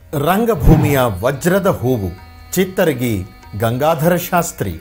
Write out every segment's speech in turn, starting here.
ರಂಗಭೂಮಿಯ ವಜ್ರದ ಹೂವು ಚಿತ್ತರಗಿ ಗಂಗಾಧರ ಶಾಸ್ತ್ರಿ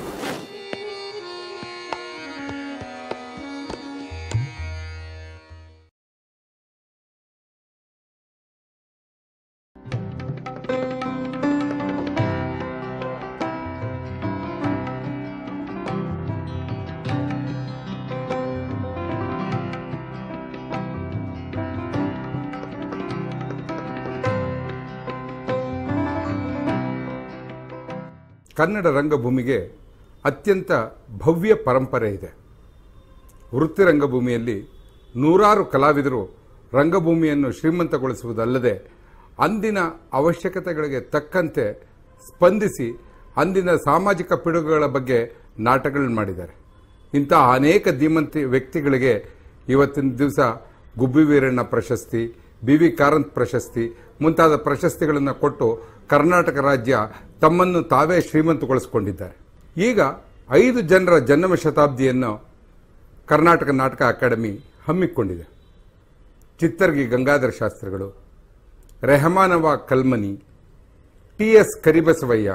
ಕನ್ನಡ ರಂಗಭೂಮಿಗೆ ಅತ್ಯಂತ ಭವ್ಯ ಪರಂಪರೆ ಇದೆ ವೃತ್ತಿ ರಂಗಭೂಮಿಯಲ್ಲಿ ನೂರಾರು ಕಲಾವಿದರು ರಂಗಭೂಮಿಯನ್ನು ಶ್ರೀಮಂತಗೊಳಿಸುವುದಲ್ಲದೆ ಅಂದಿನ ಅವಶ್ಯಕತೆಗಳಿಗೆ ತಕ್ಕಂತೆ ಸ್ಪಂದಿಸಿ ಅಂದಿನ ಸಾಮಾಜಿಕ ಪಿಡುಗುಗಳ ಬಗ್ಗೆ ನಾಟಕಗಳನ್ನು ಮಾಡಿದ್ದಾರೆ ಇಂತಹ ಅನೇಕ ಧೀಮಂತಿ ವ್ಯಕ್ತಿಗಳಿಗೆ ಇವತ್ತಿನ ದಿವಸ ಗುಬ್ಬಿ ವೀರಣ್ಣ ಪ್ರಶಸ್ತಿ ಬಿ ವಿ ಕಾರಂತ್ ಪ್ರಶಸ್ತಿ ಮುಂತಾದ ಪ್ರಶಸ್ತಿಗಳನ್ನು ಕೊಟ್ಟು ಕರ್ನಾಟಕ ರಾಜ್ಯ ತಮ್ಮನ್ನು ತಾವೇ ಶ್ರೀಮಂತಗೊಳಿಸಿಕೊಂಡಿದ್ದಾರೆ ಈಗ ಐದು ಜನರ ಜನ್ಮ ಶತಾಬ್ದಿಯನ್ನು ಕರ್ನಾಟಕ ನಾಟಕ ಅಕಾಡೆಮಿ ಹಮ್ಮಿಕೊಂಡಿದೆ ಚಿತ್ತರ್ಗಿ ಗಂಗಾಧರ ಶಾಸ್ತ್ರಿಗಳು ರೆಹಮಾನವ Kalmani T S Karibasavayya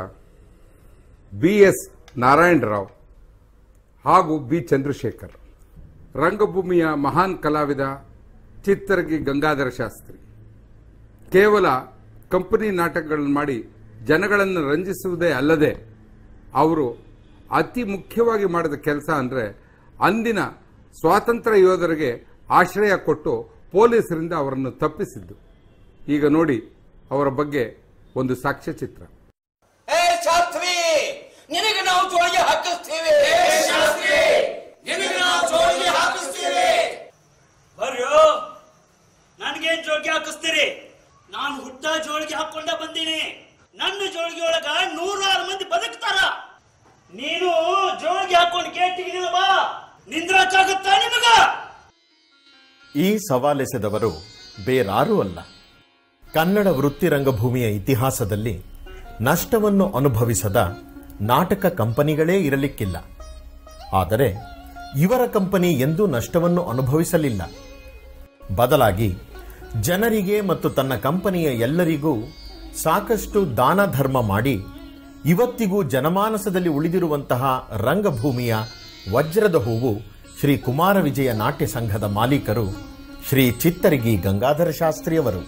B S Narayanarao ಹಾಗೂ ಬಿ ಚಂದ್ರಶೇಖರ್ ರಂಗಭೂಮಿಯ ಮಹಾನ್ ಕಲಾವಿದ ಚಿತ್ತರ್ಗಿ ಗಂಗಾಧರ ಶಾಸ್ತ್ರಿ ಕೇವಲ ಕಂಪನಿ ನಾಟಕಗಳನ್ನು ಮಾಡಿ ಜನಗಳನ್ನು ರಂಜಿಸುವುದೇ ಅಲ್ಲದೆ ಅವರು ಅತಿ ಮುಖ್ಯವಾಗಿ ಮಾಡಿದ ಕೆಲಸ ಅಂದರೆ ಅಂದಿನ ಸ್ವಾತಂತ್ರ್ಯ ಯೋಧರಿಗೆ ಆಶ್ರಯ ಕೊಟ್ಟು ಪೊಲೀಸರಿಂದ ಅವರನ್ನು ತಪ್ಪಿಸಿದ್ದು ಈಗ ನೋಡಿ ಅವರ ಬಗ್ಗೆ ಒಂದು ಸಾಕ್ಷ್ಯಚಿತ್ರ ಏ ಶಾಸ್ತ್ರಿ ನಿನಗೆ ನಾವು ಜೋಳಿಗೆ ಹಾಕಿಸ್ತೀವಿ ಶಾಸ್ತ್ರಿ ನಿನಗೆ ನಾವು ಜೋಳಿಗೆ ಹಾಕಿಸ್ತೀವಿ ಬರ್ರು ನನ್ಗೇನ್ ಜೋಳಿಗೆ ಹಾಕಿಸ್ತೀರಿ ನಾನು ಹುಟ್ಟ ಜೋಳಿಗೆ ಹಾಕೊಂಡ ಬಂದೀನಿ ನನ್ನ ಜೋಳಿಗೆ ಒಳಗ ನೂರಾರು ಮಂದಿ ಬದುಕ್ತಾರ ನೀನು ಜೋಳಿಗೆ ಹಾಕೊಂಡು ಕೇಟಿಗಿಲ್ಲ ಬಾ ನಿಂದ್ರಾಚಾಗುತ್ತಾ ನಿಮಗ ಈ ಸವಾಲೆಸೆದವರು ಬೇರಾರೂ ಅಲ್ಲ ಕನ್ನಡ ವೃತ್ತಿ ರಂಗಭೂಮಿಯ ಇತಿಹಾಸದಲ್ಲಿ ನಷ್ಟವನ್ನು ಅನುಭವಿಸದ ನಾಟಕ ಕಂಪನಿಗಳೇ ಇರಲಿಕ್ಕಿಲ್ಲ ಆದರೆ ಇವರ ಕಂಪನಿ ಎಂದೂ ನಷ್ಟವನ್ನು ಅನುಭವಿಸಲಿಲ್ಲ ಬದಲಾಗಿ ಜನರಿಗೆ ಮತ್ತು ತನ್ನ ಕಂಪನಿಯ ಎಲ್ಲರಿಗೂ ಸಾಕಷ್ಟು ದಾನ ಧರ್ಮ ಮಾಡಿ ಇವತ್ತಿಗೂ ಜನಮಾನಸದಲ್ಲಿ ಉಳಿದಿರುವಂತಹ ರಂಗಭೂಮಿಯ ವಜ್ರದ ಹೂವು ಶ್ರೀ ಕುಮಾರ ವಿಜಯ ನಾಟ್ಯ ಸಂಘದ ಮಾಲೀಕರು ಶ್ರೀ ಚಿತ್ತರಿಗಿ ಗಂಗಾಧರ ಶಾಸ್ತ್ರಿಯವರು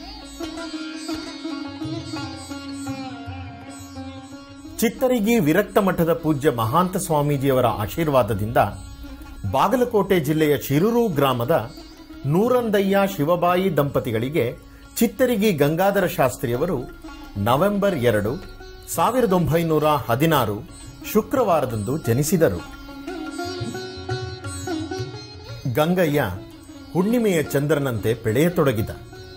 ಚಿತ್ತರಿಗಿ ವಿರಕ್ತ ಮಠದ ಪೂಜ್ಯ ಮಹಾಂತ ಸ್ವಾಮೀಜಿಯವರ ಆಶೀರ್ವಾದದಿಂದ ಬಾಗಲಕೋಟೆ ಜಿಲ್ಲೆಯ ಶಿರೂರು ಗ್ರಾಮದ ನೂರಂದಯ್ಯ ಶಿವಬಾಯಿ ದಂಪತಿಗಳಿಗೆ ಚಿತ್ತರಿಗಿ ಗಂಗಾಧರ ಶಾಸ್ತ್ರಿಯವರು ನವೆಂಬರ್ ಎರಡು ಸಾವಿರದ ಒಂಬೈನೂರ ಹದಿನಾರು ಶುಕ್ರವಾರದಂದು ಜನಿಸಿದರು ಗಂಗಯ್ಯ ಹುಣ್ಣಿಮೆಯ ಚಂದ್ರನಂತೆ ಬೆಳೆಯತೊಡಗಿದ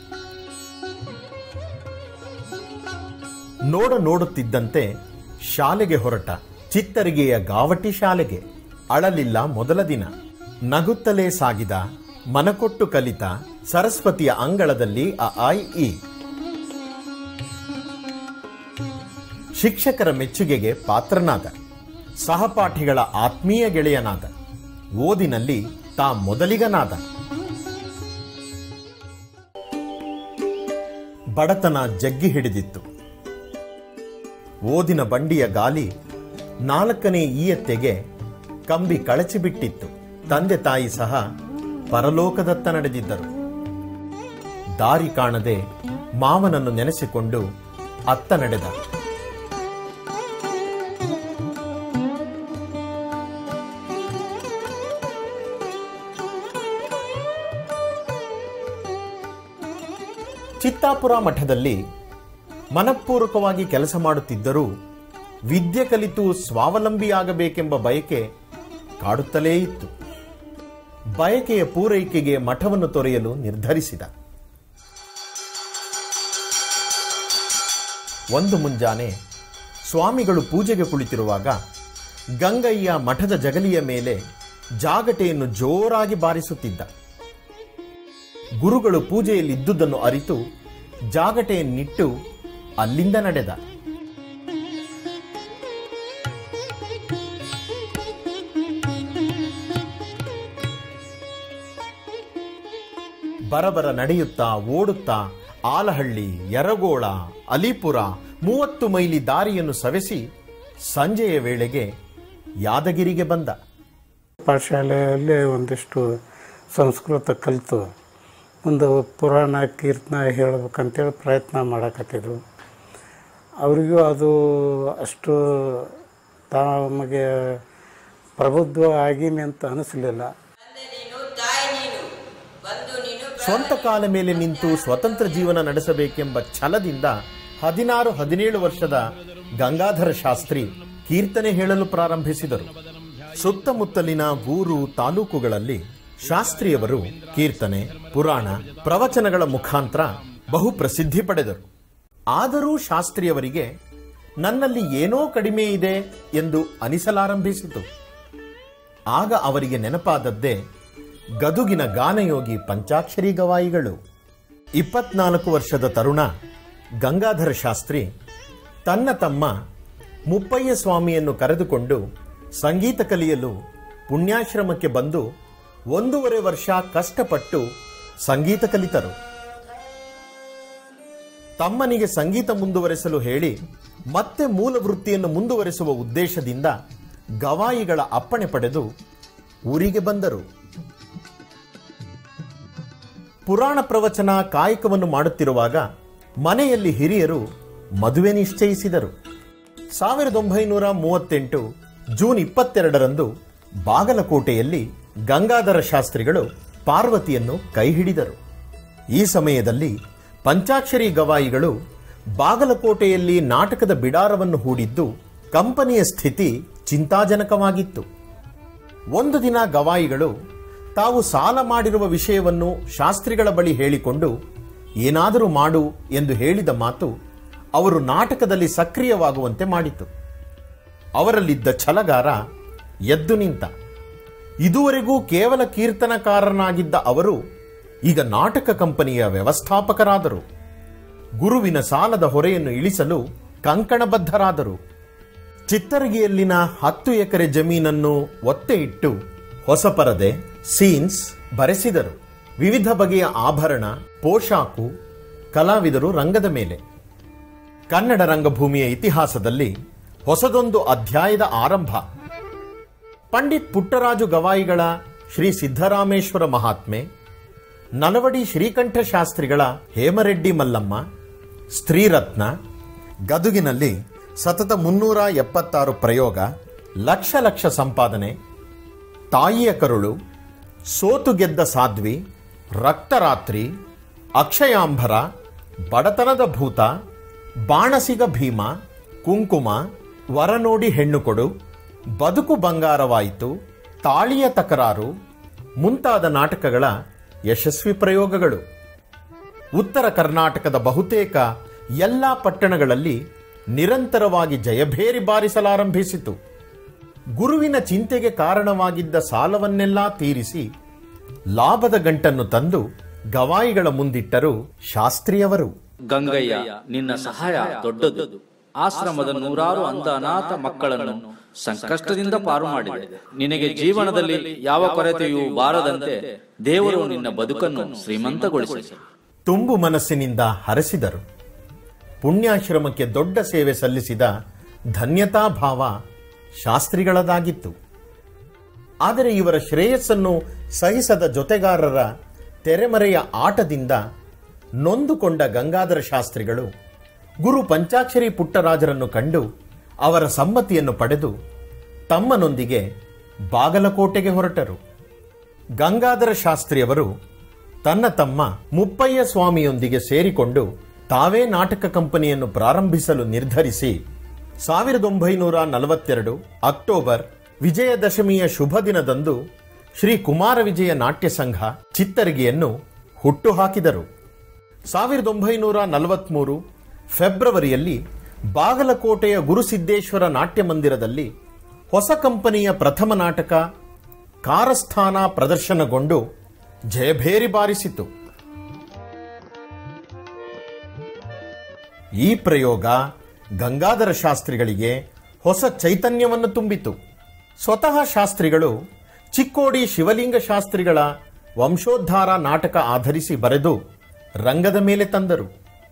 ನೋಡ ನೋಡುತ್ತಿದ್ದಂತೆ ಶಾಲೆಗೆ ಹೊರಟ ಚಿತ್ತರಿಗೆಯ ಗಾವಟಿ ಶಾಲೆಗೆ ಅಳಲಿಲ್ಲ ಮೊದಲ ದಿನ ನಗುತ್ತಲೇ ಸಾಗಿದ ಮನಕೊಟ್ಟು ಕಲಿತ ಸರಸ್ವತಿಯ ಅಂಗಳದಲ್ಲಿ ಅ ಐ ಇ ಶಿಕ್ಷಕರ ಮೆಚ್ಚುಗೆಗೆ ಪಾತ್ರನಾದ ಸಹಪಾಠಿಗಳ ಆತ್ಮೀಯ ಗೆಳೆಯನಾದ ಓದಿನಲ್ಲಿ ತಾ ಮೊದಲಿಗನಾದ ಬಡತನ ಜಗ್ಗಿ ಹಿಡಿದಿತ್ತು ಓದಿನ ಬಂಡಿಯ ಗಾಲಿ ನಾಲ್ಕನೇ ಈಯತ್ತೆಗೆ ಕಂಬಿ ಕಳಚಿಬಿಟ್ಟಿತ್ತು ತಂದೆ ತಾಯಿ ಸಹ ಪರಲೋಕದತ್ತ ನಡೆದಿದ್ದರು ದಾರಿ ಕಾಣದೆ ಮಾವನನ್ನು ನೆನೆಸಿಕೊಂಡು ಅತ್ತ ನಡೆದ ಚಿತ್ತಾಪುರ ಮಠದಲ್ಲಿ ಮನಪೂರ್ವಕವಾಗಿ ಕೆಲಸ ಮಾಡುತ್ತಿದ್ದರೂ ವಿದ್ಯೆ ಕಲಿತು ಸ್ವಾವಲಂಬಿಯಾಗಬೇಕೆಂಬ ಬಯಕೆ ಕಾಡುತ್ತಲೇ ಇತ್ತು ಬಯಕೆಯ ಪೂರೈಕೆಗೆ ಮಠವನ್ನು ತೊರೆಯಲು ನಿರ್ಧರಿಸಿದ ಒಂದು ಮುಂಜಾನೆ ಸ್ವಾಮಿಗಳು ಪೂಜೆಗೆ ಕುಳಿತಿರುವಾಗ ಗಂಗಯ್ಯ ಮಠದ ಜಗಲಿಯ ಮೇಲೆ ಜಾಗಟೆಯನ್ನು ಜೋರಾಗಿ ಬಾರಿಸುತ್ತಿದ್ದ ಗುರುಗಳು ಪೂಜೆಯಲ್ಲಿದ್ದುದನ್ನು ಅರಿತು ಜಾಗಟೆಯನ್ನಿಟ್ಟು ಅಲ್ಲಿಂದ ನಡೆದ ಬರಬರ ನಡೆಯುತ್ತಾ ಓಡುತ್ತಾ ಆಲಹಳ್ಳಿ ಯರಗೋಳ ಅಲಿಪುರ ಮೂವತ್ತು ಮೈಲಿ ದಾರಿಯನ್ನು ಸವೆಸಿ ಸಂಜೆಯ ವೇಳೆಗೆ ಯಾದಗಿರಿಗೆ ಬಂದ ಪಾಠಶಾಲೆಯಲ್ಲಿ ಒಂದಿಷ್ಟು ಸಂಸ್ಕೃತ ಕಲಿತು ಒಂದು ಪುರಾಣ ಕೀರ್ತನ ಹೇಳ್ಬೇಕಂತೇಳಿ ಪ್ರಯತ್ನ ಮಾಡಕತ್ತಿದ್ರು ಅವರಿಗೂ ಅದು ಅಷ್ಟು ತಮಗೆ ಪ್ರಬುದ್ಧ ಆಗೀನಿ ಅಂತ ಅನಿಸ್ಲಿಲ್ಲ ತಂದೆ ನೀನು ತಾಯಿ ನೀನು ಬಂದು ನೀನು ಸ್ವಂತ ಕಾಲ ಮೇಲೆ ನಿಂತು ಸ್ವತಂತ್ರ ಜೀವನ ನಡೆಸಬೇಕೆಂಬ ಛಲದಿಂದ ಹದಿನಾರು ಹದಿನೇಳು ವರ್ಷದ ಗಂಗಾಧರ ಶಾಸ್ತ್ರಿ ಕೀರ್ತನೆ ಹೇಳಲು ಪ್ರಾರಂಭಿಸಿದರು ಸುತ್ತಮುತ್ತಲಿನ ಊರು ತಾಲೂಕುಗಳಲ್ಲಿ ಶಾಸ್ತ್ರಿಯವರು ಕೀರ್ತನೆ ಪುರಾಣ ಪ್ರವಚನಗಳ ಮುಖಾಂತರ ಬಹು ಪ್ರಸಿದ್ಧಿ ಪಡೆದರು ಆದರೂ ಶಾಸ್ತ್ರಿಯವರಿಗೆ ನನ್ನಲ್ಲಿ ಏನೋ ಕಡಿಮೆ ಇದೆ ಎಂದು ಅನಿಸಲಾರಂಭಿಸಿತು ಆಗ ಅವರಿಗೆ ನೆನಪಾದದ್ದೇ ಗದುಗಿನ ಗಾನಯೋಗಿ ಪಂಚಾಕ್ಷರಿ ಗವಾಯಿಗಳು ಇಪ್ಪತ್ನಾಲ್ಕು ವರ್ಷದ ತರುಣ ಗಂಗಾಧರ ಶಾಸ್ತ್ರಿ ತನ್ನ ತಮ್ಮ ಮುಪ್ಪಯ್ಯ ಸ್ವಾಮಿಯನ್ನು ಕರೆದುಕೊಂಡು ಸಂಗೀತ ಕಲಿಯಲು ಪುಣ್ಯಾಶ್ರಮಕ್ಕೆ ಬಂದು ಒಂದೂವರೆ ವರ್ಷ ಕಷ್ಟಪಟ್ಟು ಸಂಗೀತ ಕಲಿತರು ತಮ್ಮನಿಗೆ ಸಂಗೀತ ಮುಂದುವರೆಸಲು ಹೇಳಿ ಮತ್ತೆ ಮೂಲ ವೃತ್ತಿಯನ್ನು ಮುಂದುವರೆಸುವ ಉದ್ದೇಶದಿಂದ ಗವಾಯಿಗಳ ಅಪ್ಪಣೆ ಪಡೆದು ಊರಿಗೆ ಬಂದರು ಪುರಾಣ ಪ್ರವಚನ ಕಾಯಕವನ್ನು ಮಾಡುತ್ತಿರುವಾಗ ಮನೆಯಲ್ಲಿ ಹಿರಿಯರು ಮದುವೆ ನಿಶ್ಚಯಿಸಿದರು ಸಾವಿರದ ಒಂಬೈನೂರ ಮೂವತ್ತೆಂಟು ಜೂನ್ ಇಪ್ಪತ್ತೆರಡರಂದು ಬಾಗಲಕೋಟೆಯಲ್ಲಿ ಗಂಗಾಧರ ಶಾಸ್ತ್ರಿಗಳು ಪಾರ್ವತಿಯನ್ನು ಕೈ ಹಿಡಿದರು ಈ ಸಮಯದಲ್ಲಿ ಪಂಚಾಕ್ಷರಿ ಗವಾಯಿಗಳು ಬಾಗಲಕೋಟೆಯಲ್ಲಿ ನಾಟಕದ ಬಿಡಾರವನ್ನು ಹೂಡಿದ್ದು ಕಂಪನಿಯ ಸ್ಥಿತಿ ಚಿಂತಾಜನಕವಾಗಿತ್ತು ಒಂದು ದಿನ ಗವಾಯಿಗಳು ತಾವು ಸಾಲ ಮಾಡಿರುವ ವಿಷಯವನ್ನು ಶಾಸ್ತ್ರಿಗಳ ಬಳಿ ಹೇಳಿಕೊಂಡು ಏನಾದರೂ ಮಾಡು ಎಂದು ಹೇಳಿದ ಮಾತು ಅವರು ನಾಟಕದಲ್ಲಿ ಸಕ್ರಿಯವಾಗುವಂತೆ ಮಾಡಿತು ಅವರಲ್ಲಿದ್ದ ಛಲಗಾರ ಎದ್ದು ನಿಂತ ಇದುವರೆಗೂ ಕೇವಲ ಕೀರ್ತನಕಾರನಾಗಿದ್ದ ಅವರು ಈಗ ನಾಟಕ ಕಂಪನಿಯ ವ್ಯವಸ್ಥಾಪಕರಾದರು ಗುರುವಿನ ಸಾಲದ ಹೊರೆಯನ್ನು ಇಳಿಸಲು ಕಂಕಣಬದ್ಧರಾದರು ಚಿತ್ತರಗಿಯಲ್ಲಿನ ಹತ್ತು ಎಕರೆ ಜಮೀನನ್ನು ಒತ್ತೆ ಇಟ್ಟು ಹೊಸ ಪರದೆ ಸೀನ್ಸ್ ಬರೆಸಿದರು ವಿವಿಧ ಬಗೆಯ ಆಭರಣ ಪೋಷಾಕು ಕಲಾವಿದರು ರಂಗದ ಮೇಲೆ ಕನ್ನಡ ರಂಗಭೂಮಿಯ ಇತಿಹಾಸದಲ್ಲಿ ಹೊಸದೊಂದು ಅಧ್ಯಾಯದ ಆರಂಭ ಪಂಡಿತ್ ಪುಟ್ಟರಾಜು ಗವಾಯಿಗಳ ಶ್ರೀ ಸಿದ್ದರಾಮೇಶ್ವರ ಮಹಾತ್ಮೆ ನಲವಡಿ ಶ್ರೀಕಂಠ ಶಾಸ್ತ್ರಿಗಳ ಹೇಮರೆಡ್ಡಿ ಮಲ್ಲಮ್ಮ ಸ್ತ್ರೀರತ್ನ ಗದುಗಿನಲ್ಲಿ ಸತತ ಮುನ್ನೂರ ಎಪ್ಪತ್ತಾರು ಪ್ರಯೋಗ ಲಕ್ಷ ಲಕ್ಷ ಸಂಪಾದನೆ ತಾಯಿಯ ಕರುಳು ಸೋತು ಗೆದ್ದ ಸಾಧ್ವಿ ರಕ್ತರಾತ್ರಿ ಅಕ್ಷಯಾಂಬರ ಬಡತನದ ಭೂತ ಬಾಣಸಿಗ ಭೀಮ ಕುಂಕುಮ ವರ ನೋಡಿ ಹೆಣ್ಣು ಕೊಡು ಬದುಕು ಬಂಗಾರವಾಯಿತು ತಾಳಿಯ ತಕರಾರು ಮುಂತಾದ ನಾಟಕಗಳ ಯಶಸ್ವಿ ಪ್ರಯೋಗಗಳು ಉತ್ತರ ಕರ್ನಾಟಕದ ಬಹುತೇಕ ಎಲ್ಲ ಪಟ್ಟಣಗಳಲ್ಲಿ ನಿರಂತರವಾಗಿ ಜಯಭೇರಿ ಬಾರಿಸಲಾರಂಭಿಸಿತು ಗುರುವಿನ ಚಿಂತೆಗೆ ಕಾರಣವಾಗಿದ್ದ ಸಾಲವನ್ನೆಲ್ಲ ತೀರಿಸಿ ಲಾಭದ ಗಂಟನ್ನು ತಂದು ಗವಾಯಿಗಳ ಮುಂದಿಟ್ಟರು ಶಾಸ್ತ್ರಿಯವರು ಗಂಗಯ್ಯ ನಿನ್ನ ಸಹಾಯ ದೊಡ್ಡದು ಆಶ್ರಮದ ನೂರಾರು ಅಂಧ ಅನಾಥ ಮಕ್ಕಳನ್ನು ಸಂಕಷ್ಟದಿಂದ ಪಾರು ಮಾಡಿದೆ ನಿನಗೆ ಜೀವನದಲ್ಲಿ ಯಾವ ಕೊರತೆಯೂ ಬಾರದಂತೆ ದೇವರು ನಿನ್ನ ಬದುಕನ್ನು ಶ್ರೀಮಂತಗೊಳಿಸಿ ತುಂಬು ಮನಸ್ಸಿನಿಂದ ಹರಸಿದರು ಪುಣ್ಯಾಶ್ರಮಕ್ಕೆ ದೊಡ್ಡ ಸೇವೆ ಸಲ್ಲಿಸಿದ ಧನ್ಯತಾಭಾವ ಶಾಸ್ತ್ರಿಗಳದಾಗಿತ್ತು ಆದರೆ ಇವರ ಶ್ರೇಯಸ್ಸನ್ನು ಸಹಿಸದ ಜೊತೆಗಾರರ ತೆರೆಮರೆಯ ಆಟದಿಂದ ನೊಂದುಕೊಂಡ ಗಂಗಾಧರ ಶಾಸ್ತ್ರಿಗಳು ಗುರು ಪಂಚಾಕ್ಷರಿ ಪುಟ್ಟರಾಜರನ್ನು ಕಂಡು ಅವರ ಸಮ್ಮತಿಯನ್ನು ಪಡೆದು ತಮ್ಮನೊಂದಿಗೆ ಬಾಗಲಕೋಟೆಗೆ ಹೊರಟರು ಗಂಗಾಧರ ಶಾಸ್ತ್ರಿಯವರು ತನ್ನ ತಮ್ಮ ಮುಪ್ಪಯ್ಯ ಸ್ವಾಮಿಯೊಂದಿಗೆ ಸೇರಿಕೊಂಡು ತಾವೇ ನಾಟಕ ಕಂಪನಿಯನ್ನು ಪ್ರಾರಂಭಿಸಲು ನಿರ್ಧರಿಸಿ ಸಾವಿರದ ಒಂಬೈನೂರ ನಲವತ್ತೆರಡು ಅಕ್ಟೋಬರ್ ವಿಜಯದಶಮಿಯ ಶುಭ ದಿನದಂದು ಶ್ರೀ ಕುಮಾರ ವಿಜಯ ನಾಟ್ಯ ಸಂಘ ಚಿತ್ತರಿಗೆಯನ್ನು ಹುಟ್ಟುಹಾಕಿದರು ಸಾವಿರದ ಒಂಬೈನೂರ ನಲವತ್ಮೂರು ಫೆಬ್ರವರಿಯಲ್ಲಿ ಬಾಗಲಕೋಟೆಯ ಗುರುಸಿದ್ದೇಶ್ವರ ನಾಟ್ಯ ಮಂದಿರದಲ್ಲಿ ಹೊಸ ಕಂಪನಿಯ ಪ್ರಥಮ ನಾಟಕ ಕಾರಸ್ಥಾನ ಪ್ರದರ್ಶನಗೊಂಡು ಜಯಭೇರಿ ಬಾರಿಸಿತು ಈ ಪ್ರಯೋಗ ಗಂಗಾಧರ ಶಾಸ್ತ್ರಿಗಳಿಗೆ ಹೊಸ ಚೈತನ್ಯವನ್ನು ತುಂಬಿತು ಸ್ವತಃ ಶಾಸ್ತ್ರಿಗಳು ಚಿಕ್ಕೋಡಿ ಶಿವಲಿಂಗ ಶಾಸ್ತ್ರಿಗಳ ವಂಶೋದ್ಧಾರ ನಾಟಕ ಆಧರಿಸಿ ಬರೆದು ರಂಗದ ಮೇಲೆ ತಂದರು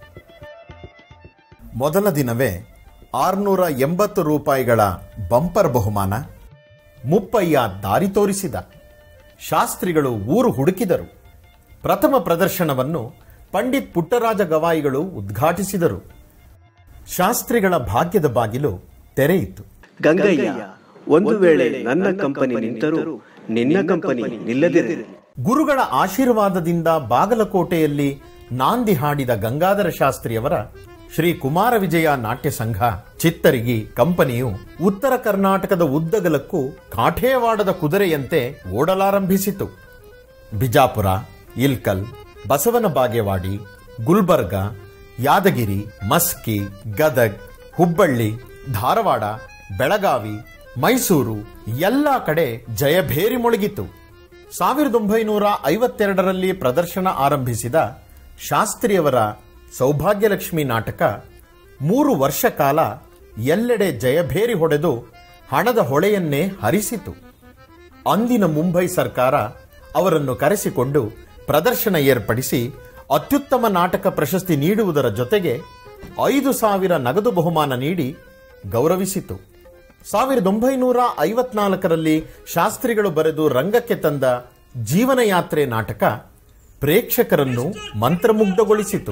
ಮೊದಲ ದಿನವೇ ಆರುನೂರ ಎಂಬತ್ತು ರೂಪಾಯಿಗಳ ಬಂಪರ್ ಬಹುಮಾನ ಮುಪ್ಪಯ್ಯ ದಾರಿ ತೋರಿಸಿದ ಶಾಸ್ತ್ರಿಗಳು ಊರು ಹುಡುಕಿದರು ಪ್ರಥಮ ಪ್ರದರ್ಶನವನ್ನು ಪಂಡಿತ್ ಪುಟ್ಟರಾಜ ಗವಾಯಿಗಳು ಉದ್ಘಾಟಿಸಿದರು ಶಾಸ್ತ್ರಿಗಳ ಭಾಗ್ಯದ ಬಾಗಿಲು ತೆರೆಯಿತು ಗಂಗಯ್ಯ ಒಂದು ವೇಳೆ ನನ್ನ ಕಂಪನಿ ನಿಂತರೂ ನಿನ್ನ ಕಂಪನಿ ನಿಲ್ಲದಿರಲಿ ಗುರುಗಳ ಆಶೀರ್ವಾದದಿಂದ ಬಾಗಲಕೋಟೆಯಲ್ಲಿ ನಾಂದಿ ಹಾಡಿದ ಗಂಗಾಧರ ಶಾಸ್ತ್ರಿಯವರ ಶ್ರೀ ಕುಮಾರ ವಿಜಯ ನಾಟ್ಯ ಸಂಘ ಚಿತ್ತರಿಗಿ ಕಂಪನಿಯು ಉತ್ತರ ಕರ್ನಾಟಕದ ಉದ್ದಗಲಕ್ಕೂ ಕಾಠೇವಾಡದ ಕುದುರೆಯಂತೆ ಓಡಲಾರಂಭಿಸಿತು ಬಿಜಾಪುರ ಇಲ್ಕಲ್ ಬಸವನ ಬಾಗೇವಾಡಿ ಗುಲ್ಬರ್ಗ ಯಾದಗಿರಿ ಮಸ್ಕಿ ಗದಗ್ ಹುಬ್ಬಳ್ಳಿ ಧಾರವಾಡ ಬೆಳಗಾವಿ ಮೈಸೂರು ಎಲ್ಲ ಕಡೆ ಜಯಭೇರಿ ಮೊಳಗಿತು ಸಾವಿರದ ಒಂಬೈನೂರ ಐವತ್ತೆರಡರಲ್ಲಿ ಪ್ರದರ್ಶನ ಆರಂಭಿಸಿದ ಶಾಸ್ತ್ರಿಯವರ ಸೌಭಾಗ್ಯಲಕ್ಷ್ಮಿ ನಾಟಕ ಮೂರು ವರ್ಷ ಕಾಲ ಎಲ್ಲೆಡೆ ಜಯಭೇರಿ ಹೊಡೆದು ಹಣದ ಹೊಳೆಯನ್ನೇ ಹರಿಸಿತು ಅಂದಿನ ಮುಂಬೈ ಸರ್ಕಾರ ಅವರನ್ನು ಕರೆಸಿಕೊಂಡು ಪ್ರದರ್ಶನ ಏರ್ಪಡಿಸಿ ಅತ್ಯುತ್ತಮ ನಾಟಕ ಪ್ರಶಸ್ತಿ ನೀಡುವುದರ ಜೊತೆಗೆ ಐದು ಸಾವಿರ ನಗದು ಬಹುಮಾನ ನೀಡಿ ಗೌರವಿಸಿತು ಸಾವಿರದ ಒಂಬೈನೂರ ಐವತ್ನಾಲ್ಕರಲ್ಲಿ ಶಾಸ್ತ್ರಿಗಳು ಬರೆದು ರಂಗಕ್ಕೆ ತಂದ ಜೀವನ ಯಾತ್ರೆ ನಾಟಕ ಪ್ರೇಕ್ಷಕರನ್ನು ಮಂತ್ರಮುಗ್ಧಗೊಳಿಸಿತು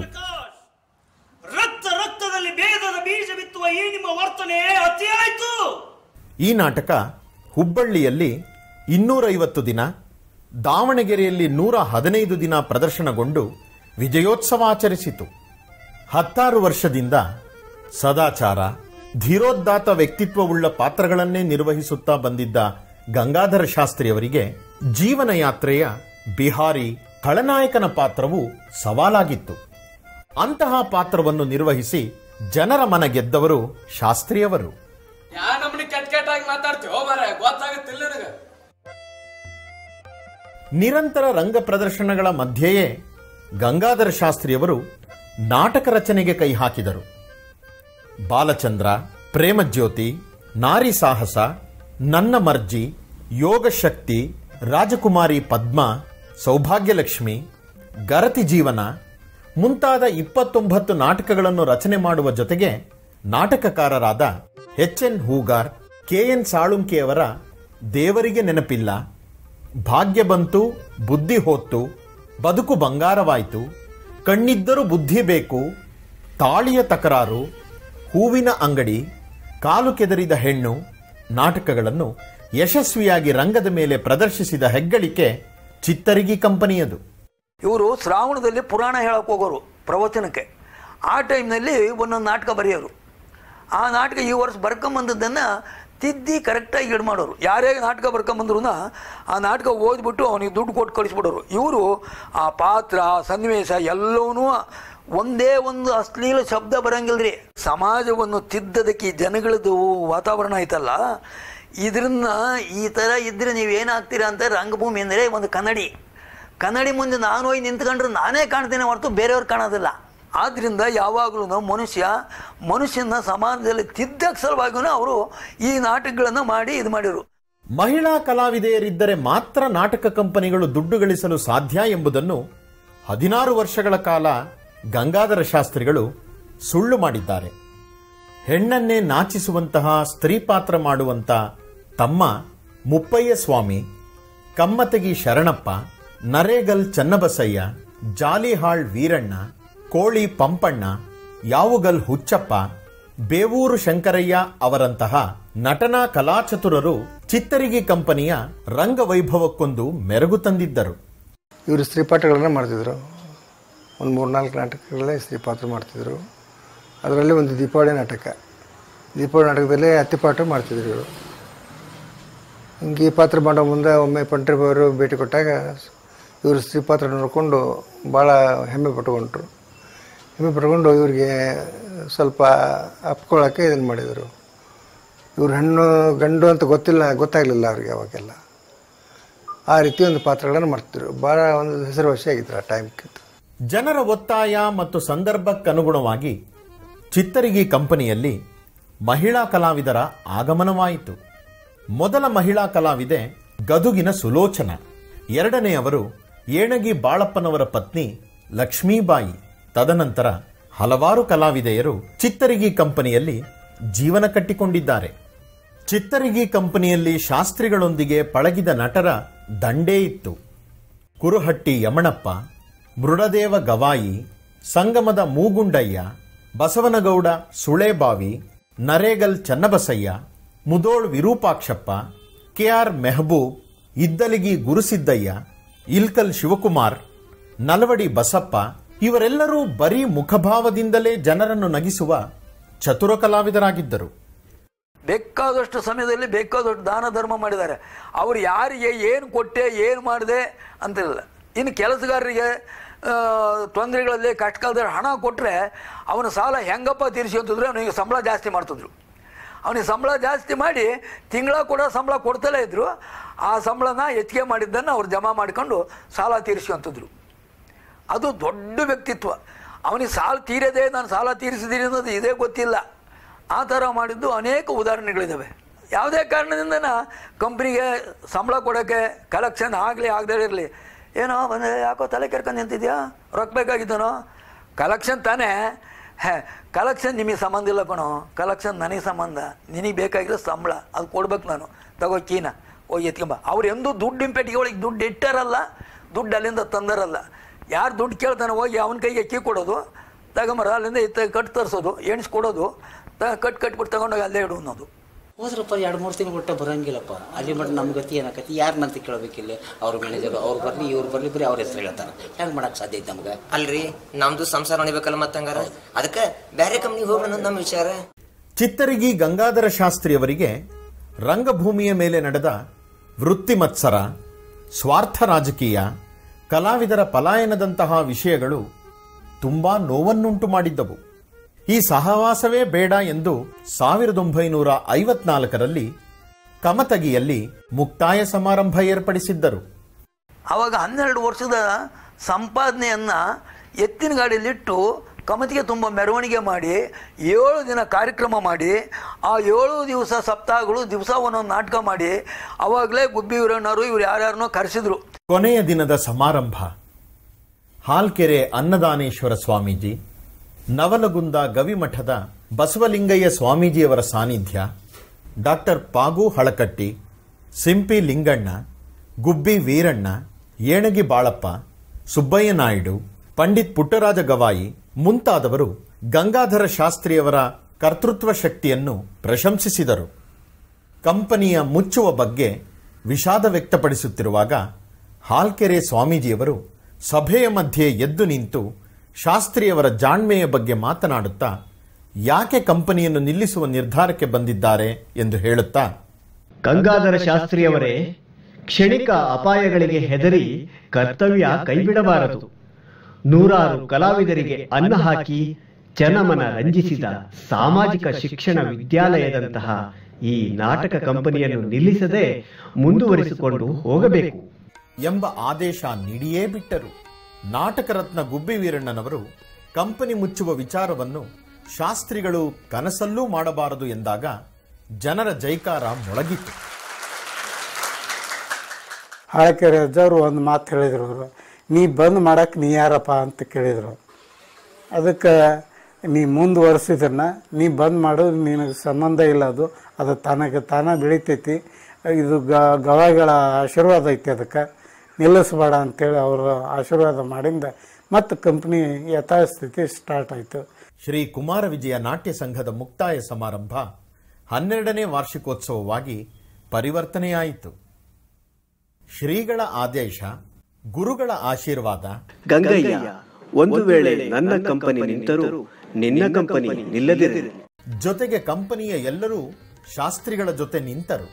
ರಕ್ತ ರಕ್ತದಲ್ಲಿ ಭೇದದ ಬೀಜ ಬಿತ್ತುವ ಈ ನಿಮ್ಮ ವರ್ತನೆ ಅತಿಯಾಯ್ತು ಈ ನಾಟಕ ಹುಬ್ಬಳ್ಳಿಯಲ್ಲಿ ಇನ್ನೂರೈವತ್ತು ದಿನ ದಾವಣಗೆರೆಯಲ್ಲಿ ನೂರ ಹದಿನೈದು ದಿನ ಪ್ರದರ್ಶನಗೊಂಡು ವಿಜಯೋತ್ಸವ ಆಚರಿಸಿತು ಹತ್ತಾರು ವರ್ಷದಿಂದ ಸದಾಚಾರ ಧೀರೋದ್ದಾತ ವ್ಯಕ್ತಿತ್ವವುಳ್ಳ ಪಾತ್ರಗಳನ್ನೇ ನಿರ್ವಹಿಸುತ್ತಾ ಬಂದಿದ್ದ ಗಂಗಾಧರ ಶಾಸ್ತ್ರಿಯವರಿಗೆ ಜೀವನ ಯಾತ್ರೆಯ ಬಿಹಾರಿ ಖಳನಾಯಕನ ಪಾತ್ರವು ಸವಾಲಾಗಿತ್ತು ಅಂತಹ ಪಾತ್ರವನ್ನು ನಿರ್ವಹಿಸಿ ಜನರ ಮನ ಗೆದ್ದವರು ಶಾಸ್ತ್ರಿಯವರು ಯಾ ನಮ್ನಿ ಕೆಟ್ಟ ಕೆಟ್ಟಾಗಿ ಮಾತಾಡ್ತೀವೋ ಮರ ಗೊತ್ತಾಗತ್ತಿಲ್ಲ ನನಗ ನಿರಂತರ ರಂಗ ಪ್ರದರ್ಶನಗಳ ಮಧ್ಯೆಯೇ ಗಂಗಾಧರ ಶಾಸ್ತ್ರಿಯವರು ನಾಟಕ ರಚನೆಗೆ ಕೈ ಹಾಕಿದರು ಬಾಲಚಂದ್ರ ಪ್ರೇಮಜ್ಯೋತಿ ನಾರಿ ಸಾಹಸ ನನ್ನ ಮರ್ಜಿ ಯೋಗಶಕ್ತಿ ರಾಜಕುಮಾರಿ ಪದ್ಮ ಸೌಭಾಗ್ಯಲಕ್ಷ್ಮಿ ಗರತಿ ಜೀವನ ಮುಂತಾದ ಇಪ್ಪತ್ತೊಂಬತ್ತು ನಾಟಕಗಳನ್ನು ರಚನೆ ಮಾಡುವ ಜೊತೆಗೆ ನಾಟಕಕಾರರಾದ H N Hoogar K N ಸಾಳುಂಕಿಯವರ ದೇವರಿಗೆ ನೆನಪಿಲ್ಲ ಭಾಗ್ಯ ಬಂತು ಬುದ್ಧಿ ಹೋತ್ತು ಬದುಕು ಬಂಗಾರವಾಯಿತು ಕಣ್ಣಿದ್ದರೂ ಬುದ್ಧಿ ಬೇಕು ತಾಳಿಯ ತಕರಾರು ಹೂವಿನ ಅಂಗಡಿ ಕಾಲು ಕೆದರಿದ ಹೆಣ್ಣು ನಾಟಕಗಳನ್ನು ಯಶಸ್ವಿಯಾಗಿ ರಂಗದ ಮೇಲೆ ಪ್ರದರ್ಶಿಸಿದ ಹೆಗ್ಗಳಿಕೆ ಚಿತ್ತರಿಗಿ ಕಂಪನಿಯದು ಇವರು ಶ್ರಾವಣದಲ್ಲಿ ಪುರಾಣ ಹೇಳಕ್ಕೆ ಹೋಗೋರು ಪ್ರವಚನಕ್ಕೆ ಆ ಟೈಮ್ನಲ್ಲಿ ಒಂದೊಂದು ನಾಟಕ ಬರೆಯೋರು ಆ ನಾಟಕ ಈ ವರ್ಷ ಬರ್ಕೊಂಬಂದದ್ದನ್ನು ತಿದ್ದಿ ಕರೆಕ್ಟಾಗಿ ಇಡ್ ಮಾಡೋರು ಯಾರೇ ನಾಟಕ ಬರ್ಕೊಂಬಂದ್ರು ಆ ನಾಟಕ ಓದ್ಬಿಟ್ಟು ಅವನಿಗೆ ದುಡ್ಡು ಕೊಟ್ಟು ಕಳಿಸ್ಬಿಡೋರು ಇವರು ಆ ಪಾತ್ರ ಆ ಸನ್ನಿವೇಶ ಎಲ್ಲವನ್ನೂ ಒಂದೇ ಒಂದು ಅಶ್ಲೀಲ ಶಬ್ದ ಬರಂಗಿಲ್ರಿ ಸಮಾಜವನ್ನು ತಿದ್ದದಕ್ಕೆ ಈ ಜನಗಳದ್ದು ವಾತಾವರಣ ಐತಲ್ಲ ಇದನ್ನ ಈ ಥರ ಇದ್ರೆ ನೀವೇನಾಗ್ತೀರಾ ಅಂತ ರಂಗಭೂಮಿ ಅಂದರೆ ಒಂದು ಕನ್ನಡಿ ಕನ್ನಡಿ ಮುಂದೆ ನಾನು ಹೋಗಿ ನಿಂತ್ಕೊಂಡ್ರೆ ನಾನೇ ಕಾಣ್ತೇನೆ ಹೊರತು ಬೇರೆಯವ್ರು ಕಾಣೋದಿಲ್ಲ ಆದ್ದರಿಂದ ಯಾವಾಗಲೂ ಮನುಷ್ಯ ಮನುಷ್ಯನ ಸಮಾಜದಲ್ಲಿ ತಿದ್ದಕ್ಕೆ ಸಲುವಾಗಿಯೂ ಅವರು ಈ ನಾಟಕಗಳನ್ನು ಮಾಡಿ ಇದು ಮಾಡಿರು ಮಹಿಳಾ ಕಲಾವಿದೆಯರಿದ್ದರೆ ಮಾತ್ರ ನಾಟಕ ಕಂಪನಿಗಳು ದುಡ್ಡು ಗಳಿಸಲು ಸಾಧ್ಯ ಎಂಬುದನ್ನು ಹದಿನಾರು ವರ್ಷಗಳ ಕಾಲ ಗಂಗಾಧರ ಶಾಸ್ತ್ರಿಗಳು ಸುಳ್ಳು ಮಾಡಿದ್ದಾರೆ ಹೆಣ್ಣನ್ನೇ ನಾಚಿಸುವಂತಹ ಸ್ತ್ರೀ ಪಾತ್ರ ಮಾಡುವಂತ ತಮ್ಮ ಮುಪ್ಪಯ್ಯ ಸ್ವಾಮಿ ಕಮ್ಮತಗಿ ಶರಣಪ್ಪ ನರೇಗಲ್ ಚನ್ನಬಸಯ್ಯ ಜಾಲಿಹಾಳ್ ವೀರಣ್ಣ ಕೋಳಿ ಪಂಪಣ್ಣ ಯಾವುಗಲ್ ಹುಚ್ಚಪ್ಪ ಬೇವೂರು ಶಂಕರಯ್ಯ ಅವರಂತಹ ನಟನಾ ಕಲಾಚತುರರು ಚಿತ್ತರಿಗಿ ಕಂಪನಿಯ ರಂಗವೈಭವಕ್ಕೊಂದು ಮೆರುಗು ತಂದಿದ್ದರು ಇವರು ಸ್ತ್ರೀಪಾಠಗಳನ್ನು ಮಾಡ್ತಿದ್ರು ಒಂದು ಮೂರು ನಾಲ್ಕು ನಾಟಕಗಳಲ್ಲೇ ಸ್ತ್ರೀಪಾತ್ರ ಮಾಡ್ತಿದ್ರು ಅದರಲ್ಲಿ ಒಂದು ದೀಪಾವಳಿ ನಾಟಕ ದೀಪಾವಳಿ ನಾಟಕದಲ್ಲೇ ಹತ್ತಿಪಾಠ ಮಾಡ್ತಿದ್ರು ಇವರು ಹಿಂಗೆ ಈ ಪಾತ್ರ ಮಾಡೋ ಮುಂದೆ ಒಮ್ಮೆ ಪಂಟ್ರಿಬವರು ಭೇಟಿ ಕೊಟ್ಟಾಗ ಇವರು ಸ್ತ್ರೀಪಾತ್ರ ನೋಡಿಕೊಂಡು ಭಾಳ ಹೆಮ್ಮೆ ಪಟ್ಕೊಂಡ್ರು ಹೆಮ್ಮೆ ಪಟ್ಕೊಂಡು ಇವರಿಗೆ ಸ್ವಲ್ಪ ಅಪ್ಕೊಳ್ಳೋಕ್ಕೆ ಇದನ್ನು ಮಾಡಿದರು ಇವ್ರು ಹೆಣ್ಣು ಗಂಡು ಅಂತ ಗೊತ್ತಿಲ್ಲ ಗೊತ್ತಾಗಲಿಲ್ಲ ಅವ್ರಿಗೆ ಅವಾಗೆಲ್ಲ ಆ ರೀತಿ ಒಂದು ಪಾತ್ರಗಳನ್ನು ಮಾಡ್ತಿದ್ರು ಭಾಳ ಒಂದು ಹೆಸರುವಾಸಿಯಾಗಿದ್ರು ಆ ಟೈಮ್ಗೆ ಜನರ ಒತ್ತಾಯ ಮತ್ತು ಸಂದರ್ಭಕ್ಕನುಗುಣವಾಗಿ ಚಿತ್ತರಿಗಿ ಕಂಪನಿಯಲ್ಲಿ ಮಹಿಳಾ ಕಲಾವಿದರ ಆಗಮನವಾಯಿತು ಮೊದಲ ಮಹಿಳಾ ಕಲಾವಿದೆ ಗದುಗಿನ ಸುಲೋಚನ ಎರಡನೆಯವರು ಏಣಗಿ ಬಾಳಪ್ಪನವರ ಪತ್ನಿ ಲಕ್ಷ್ಮೀಬಾಯಿ ತದನಂತರ ಹಲವಾರು ಕಲಾವಿದೆಯರು ಚಿತ್ತರಿಗಿ ಕಂಪನಿಯಲ್ಲಿ ಜೀವನ ಕಟ್ಟಿಕೊಂಡಿದ್ದಾರೆ ಚಿತ್ತರಿಗಿ ಕಂಪನಿಯಲ್ಲಿ ಶಾಸ್ತ್ರಿಗಳೊಂದಿಗೆ ಪಳಗಿದ ನಟರ ದಂಡೇ ಇತ್ತು ಕುರುಹಟ್ಟಿ ಯಮಣಪ್ಪ ಮೃಡದೇವ ಗವಾಯಿ ಸಂಗಮದ ಮೂಗುಂಡಯ್ಯ ಬಸವನಗೌಡ ಸುಳೇಬಾವಿ ನರೇಗಲ್ ಚನ್ನಬಸಯ್ಯ ಮುದೋಳ್ ವಿರೂಪಾಕ್ಷಪ್ಪ ಕೆಆರ್ ಮೆಹಬೂಬ್ ಇದ್ದಲಿಗಿ ಗುರುಸಿದ್ದಯ್ಯ ಇಲ್ಕಲ್ ಶಿವಕುಮಾರ್ ನಲವಡಿ ಬಸಪ್ಪ ಇವರೆಲ್ಲರೂ ಬರೀ ಮುಖಭಾವದಿಂದಲೇ ಜನರನ್ನು ನಗಿಸುವ ಚತುರ ಕಲಾವಿದರಾಗಿದ್ದರು ಬೇಕಾದಷ್ಟು ಸಮಯದಲ್ಲಿ ಬೇಕಾದಷ್ಟು ದಾನ ಧರ್ಮ ಮಾಡಿದ್ದಾರೆ ಅವ್ರು ಯಾರಿಗೆ ಏನು ಕೊಟ್ಟೆ ಏನು ಮಾಡಿದೆ ಅಂತಿಲ್ಲ ಇನ್ನು ಕೆಲಸಗಾರರಿಗೆ ಆ, ತೊಂದರೆಗಳಲ್ಲಿ ಕಷ್ಟಕಾಲದಲ್ಲಿ ಹಣ ಕೊಟ್ಟರೆ ಅವನ ಸಾಲ ಹೆಂಗಪ್ಪ ತೀರಿಸ್ಕೊಂತಿದ್ರು ಅವನಿಗೆ ಸಂಬಳ ಜಾಸ್ತಿ ಮಾಡ್ತಿದ್ರು ಅವನಿಗೆ ಸಂಬಳ ಜಾಸ್ತಿ ಮಾಡಿ ತಿಂಗಳ ಕೂಡ ಸಂಬಳ ಕೊಡ್ತಲೇ ಇದ್ರು ಆ ಸಂಬಳನ ಹೆಚ್ಚಿಗೆ ಮಾಡಿದ್ದನ್ನು ಅವ್ರು ಜಮಾ ಮಾಡಿಕೊಂಡು ಸಾಲ ತೀರಿಸ್ಕೊಂತಿದ್ರು ಅದು ದೊಡ್ಡ ವ್ಯಕ್ತಿತ್ವ ಅವನಿಗೆ ಸಾಲ ತೀರದೆ ನಾನು ಸಾಲ ತೀರಿಸಿದ್ದೀನಿ ಅನ್ನೋದು ಇದೇ ಗೊತ್ತಿಲ್ಲ ಆ ಥರ ಮಾಡಿದ್ದು ಅನೇಕ ಉದಾಹರಣೆಗಳಿದ್ದಾವೆ ಯಾವುದೇ ಕಾರಣದಿಂದನ ಕಂಪ್ನಿಗೆ ಸಂಬಳ ಕೊಡೋಕ್ಕೆ ಕಲೆಕ್ಷನ್ ಆಗಲಿ ಆಗದೇ ಇರಲಿ ಏನೋ ಬಂದೆ ಯಾಕೋ ತಲೆ ಕೆರ್ಕೊಂಡು ನಿಂತಿದ್ಯಾ ರೊಕ್ಕ ಬೇಕಾಗಿತ್ತನೋ ಕಲೆಕ್ಷನ್ ತಾನೇ ಹೇ ಕಲೆಕ್ಷನ್ ನಿಮಗೆ ಸಂಬಂಧ ಇಲ್ಲ ಕಣೋ ಕಲೆಕ್ಷನ್ ನನಗೆ ಸಂಬಂಧ ನಿನಗೆ ಬೇಕಾಗಿರೋ ಸಂಬಳ ಅದು ಕೊಡ್ಬೇಕು ನಾನು ತಗೋ ಕೀನ ಹೋಗಿ ಎತ್ಕೊಂಬ ಅವ್ರು ಎಂದೂ ದುಡ್ಡು ಇಂಪೆಟ್ಟಿಗೆ ಒಳಗೆ ದುಡ್ಡು ಇಟ್ಟಾರಲ್ಲ ದುಡ್ಡು ಅಲ್ಲಿಂದ ತಂದರಲ್ಲ ಯಾರು ದುಡ್ಡು ಕೇಳ್ತಾನೆ ಹೋಗಿ ಅವನ ಕೈಗೆ ಕೀ ಕೊಡೋದು ತಗೊಂಬರ ಅಲ್ಲಿಂದ ಇತ್ತ ಕಟ್ ತರಿಸೋದು ಎಣಿಸ್ ಕೊಡೋದು ತ ಕಟ್ ಕಟ್ಬಿಟ್ಟು ತಗೊಂಡೋಗಿ ಅಲ್ಲೇ ಇಡು ಅನ್ನೋದು ಹೋದ್ರಪ್ಪ ಎರಡು ಮೂರು ತಿಂಗಳು ಬಿಟ್ಟು ಬರಂಗಿಲ್ಲಪ್ಪ ಅಲ್ಲಿ ಮಟ್ಟ ನಮ್ಮ ಗತಿ ಏನಾಕತಿ ಯಾರನ್ನಂತ ಕೇಳಬೇಕಿಲ್ಲ ಅವ್ರ ಮ್ಯಾನೇಜರ್ ಅವ್ರು ಬರಲಿ ಇವ್ರು ಬರಲಿ ಬರೀ ಅವ್ರ ಹೆಸರು ಹೇಳ್ತಾರೆ ಹೆಂಗೆ ಮಾಡಕ್ಕೆ ಸಾಧ್ಯ ಐತೆ ನಮ್ಗೆ ಅಲ್ರಿ ನಮ್ದು ಸಂಸಾರ ಹೊಣಿಬೇಕಲ್ಲ ಮತ್ತಂಗಾರ ಅದಕ್ಕೆ ಬೇರೆ ಕಂಪ್ನಿಗೆ ಹೋಗೋಣ ಅನ್ನೋದು ನಮ್ಮ ವಿಚಾರ ಚಿತ್ತರಿಗಿ ಗಂಗಾಧರ ಶಾಸ್ತ್ರಿಯವರಿಗೆ ರಂಗಭೂಮಿಯ ಮೇಲೆ ನಡೆದ ವೃತ್ತಿ ಮತ್ಸರ ಸ್ವಾರ್ಥ ರಾಜಕೀಯ ಕಲಾವಿದರ ಪಲಾಯನದಂತಹ ವಿಷಯಗಳು ತುಂಬಾ ನೋವನ್ನುಂಟು ಮಾಡಿದ್ದವು ಈ ಸಹವಾಸವೇ ಬೇಡ ಎಂದು ಸಾವಿರದ ಒಂಬೈನೂರ ಐವತ್ನಾಲ್ಕರಲ್ಲಿ ಕಮತಗಿಯಲ್ಲಿ ಮುಕ್ತಾಯ ಸಮಾರಂಭ ಏರ್ಪಡಿಸಿದ್ದರು ಆವಾಗ ಹನ್ನೆರಡು ವರ್ಷದ ಸಂಪಾದನೆಯನ್ನು ಎತ್ತಿನ ಗಾಡಿಯಲ್ಲಿಟ್ಟು ಕಮತಿಗೆ ತುಂಬ ಮೆರವಣಿಗೆ ಮಾಡಿ ಏಳು ದಿನ ಕಾರ್ಯಕ್ರಮ ಮಾಡಿ ಆ ಏಳು ದಿವಸ ಸಪ್ತಾಹಗಳು ದಿವಸ ಒಂದೊಂದು ನಾಟಕ ಮಾಡಿ ಅವಾಗಲೇ ಗುಬ್ಬಿ ವೀರಣ್ಣರು ಇವ್ರು ಯಾರ್ಯಾರನ್ನೋ ಕರೆಸಿದ್ರು ಕೊನೆಯ ದಿನದ ಸಮಾರಂಭ ಹಾಲ್ಕೆರೆ ಅನ್ನದಾನೇಶ್ವರ ಸ್ವಾಮೀಜಿ ನವಲಗುಂದ ಗವಿಮಠದ ಬಸವಲಿಂಗಯ್ಯ ಸ್ವಾಮೀಜಿಯವರ ಸಾನ್ನಿಧ್ಯ ಡಾಕ್ಟರ್ ಪಾಗು ಹಳಕಟ್ಟಿ ಸಿಂಪಿ ಲಿಂಗಣ್ಣ ಗುಬ್ಬಿ ವೀರಣ್ಣ ಏಣಗಿ ಬಾಳಪ್ಪ ಸುಬ್ಬಯ್ಯ ನಾಯ್ಡು ಪಂಡಿತ್ ಪುಟ್ಟರಾಜ ಗವಾಯಿ ಮುಂತಾದವರು ಗಂಗಾಧರ ಶಾಸ್ತ್ರಿಯವರ ಕರ್ತೃತ್ವ ಶಕ್ತಿಯನ್ನು ಪ್ರಶಂಸಿಸಿದರು ಕಂಪನಿಯ ಮುಚ್ಚುವ ಬಗ್ಗೆ ವಿಷಾದ ವ್ಯಕ್ತಪಡಿಸುತ್ತಿರುವಾಗ ಹಾಲ್ಕೆರೆ ಸ್ವಾಮೀಜಿಯವರು ಸಭೆಯ ಮಧ್ಯೆ ಎದ್ದು ನಿಂತು ಶಾಸ್ತ್ರಿಯವರ ಜಾಣ್ಮೆಯ ಬಗ್ಗೆ ಮಾತನಾಡುತ್ತಾ ಯಾಕೆ ಕಂಪನಿಯನ್ನು ನಿಲ್ಲಿಸುವ ನಿರ್ಧಾರಕ್ಕೆ ಬಂದಿದ್ದಾರೆ ಎಂದು ಹೇಳುತ್ತಾ ಗಂಗಾಧರ ಶಾಸ್ತ್ರಿಯವರೇ ಕ್ಷಣಿಕ ಅಪಾಯಗಳಿಗೆ ಹೆದರಿ ಕರ್ತವ್ಯ ಕೈಬಿಡಬಾರದು ನೂರಾರು ಕಲಾವಿದರಿಗೆ ಅನ್ನ ಹಾಕಿ ಜನಮನ ರಂಜಿಸಿದ ಸಾಮಾಜಿಕ ಶಿಕ್ಷಣ ವಿದ್ಯಾಲಯದಂತಹ ಈ ನಾಟಕ ಕಂಪನಿಯನ್ನು ನಿಲ್ಲಿಸದೆ ಮುಂದುವರಿಸಿಕೊಂಡು ಹೋಗಬೇಕು ಎಂಬ ಆದೇಶ ನೀಡಿಯೇ ಬಿಟ್ಟರು ನಾಟಕ ರತ್ನ ಗುಬ್ಬಿ ವೀರಣ್ಣನವರು ಕಂಪನಿ ಮುಚ್ಚುವ ವಿಚಾರವನ್ನು ಶಾಸ್ತ್ರಿಗಳು ಕನಸಲ್ಲೂ ಮಾಡಬಾರದು ಎಂದಾಗ ಜನರ ಜೈಕಾರ ಮೊಳಗಿತು ಹಾಳಕೆರೆ ಅಜ್ಜವ್ರು ಒಂದು ಮಾತು ಹೇಳಿದ್ರು ಅವರು ನೀ ಬಂದ್ ಮಾಡಕ್ಕೆ ನೀ ಯಾರಪ್ಪ ಅಂತ ಕೇಳಿದರು ಅದಕ್ಕೆ ನೀ ಮುಂದುವರ್ಸಿದ್ರನ್ನ ನೀ ಬಂದ್ ಮಾಡೋದು ನಿನಗೆ ಸಂಬಂಧ ಇಲ್ಲ ಅದು ಅದು ತನಗೆ ತಾನ ಬೆಳಿತೈತಿ ಇದು ಗ ಗವಾಯಿಗಳ ಆಶೀರ್ವಾದ ಐತಿ ಅದಕ್ಕೆ ನಿಲ್ಲಿಸ್ಬೇಡ ಅಂತೇಳಿ ಅವರು ಆಶೀರ್ವಾದ ಮಾಡಿಂದ ಮತ್ತು ಕಂಪ್ನಿ ಯಥಾಸ್ಥಿತಿ ಸ್ಟಾರ್ಟ್ ಆಯಿತು ಶ್ರೀ ಕುಮಾರ ವಿಜಯ ನಾಟ್ಯ ಸಂಘದ ಮುಕ್ತಾಯ ಸಮಾರಂಭ ಹನ್ನೆರಡನೇ ವಾರ್ಷಿಕೋತ್ಸವವಾಗಿ ಪರಿವರ್ತನೆಯಾಯಿತು ಶ್ರೀಗಳ ಆದೇಶ ಗುರುಗಳ ಆಶೀರ್ವಾದ ಗಂಗಯ್ಯ ಒಂದು ವೇಳೆ ನನ್ನ ಕಂಪನಿ ನಿಂತರೂ ನಿನ್ನ ಕಂಪನಿ ನಿಲ್ಲದಿರಲಿ ಜೊತೆಗೆ ಕಂಪನಿಯ ಎಲ್ಲರೂ ಶಾಸ್ತ್ರಿಗಳ ಜೊತೆ ನಿಂತರು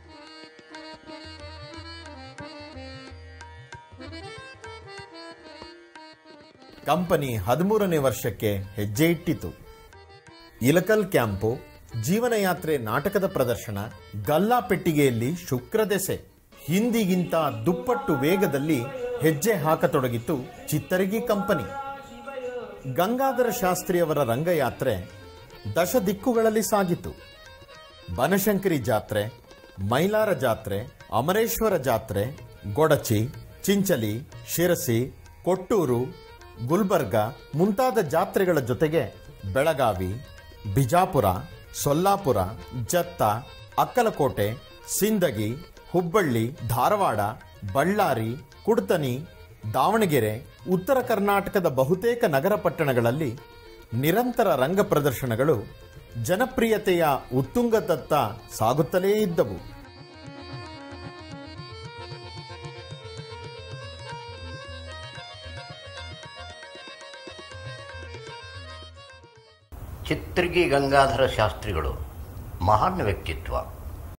ಕಂಪನಿ ಹದಿಮೂರನೇ ವರ್ಷಕ್ಕೆ ಹೆಜ್ಜೆ ಇಟ್ಟಿತು ಇಲಕಲ್ ಕ್ಯಾಂಪು ಜೀವನಯಾತ್ರೆ ನಾಟಕದ ಪ್ರದರ್ಶನ ಗಲ್ಲಾ ಪೆಟ್ಟಿಗೆಯಲ್ಲಿ ಶುಕ್ರದೆಸೆ ಹಿಂದಿಗಿಂತ ದುಪ್ಪಟ್ಟು ವೇಗದಲ್ಲಿ ಹೆಜ್ಜೆ ಹಾಕತೊಡಗಿತು ಚಿತ್ತರಿಗಿ ಕಂಪನಿ ಗಂಗಾಧರ ಶಾಸ್ತ್ರಿಯವರ ರಂಗಯಾತ್ರೆ ದಶ ದಿಕ್ಕುಗಳಲ್ಲಿ ಸಾಗಿತು ಬನಶಂಕರಿ ಜಾತ್ರೆ ಮೈಲಾರ ಜಾತ್ರೆ ಅಮರೇಶ್ವರ ಜಾತ್ರೆ ಗೊಡಚಿ ಚಿಂಚಲಿ ಶಿರಸಿ ಕೊಟ್ಟೂರು ಗುಲ್ಬರ್ಗ ಮುಂತಾದ ಜಾತ್ರೆಗಳ ಜೊತೆಗೆ ಬೆಳಗಾವಿ ಬಿಜಾಪುರ ಸೊಲ್ಲಾಪುರ ಜತ್ತ ಅಕ್ಕಲಕೋಟೆ ಸಿಂದಗಿ ಹುಬ್ಬಳ್ಳಿ ಧಾರವಾಡ ಬಳ್ಳಾರಿ ಕುಡ್ತನಿ ದಾವಣಗೆರೆ ಉತ್ತರ ಕರ್ನಾಟಕದ ಬಹುತೇಕ ನಗರ ಪಟ್ಟಣಗಳಲ್ಲಿ ನಿರಂತರ ರಂಗ ಪ್ರದರ್ಶನಗಳು ಜನಪ್ರಿಯತೆಯ ಉತ್ತುಂಗದತ್ತ ಸಾಗುತ್ತಲೇ ಇದ್ದವು ಚಿತ್ರಗಿ ಗಂಗಾಧರ ಶಾಸ್ತ್ರಿಗಳು ಮಹಾನ್ ವ್ಯಕ್ತಿತ್ವ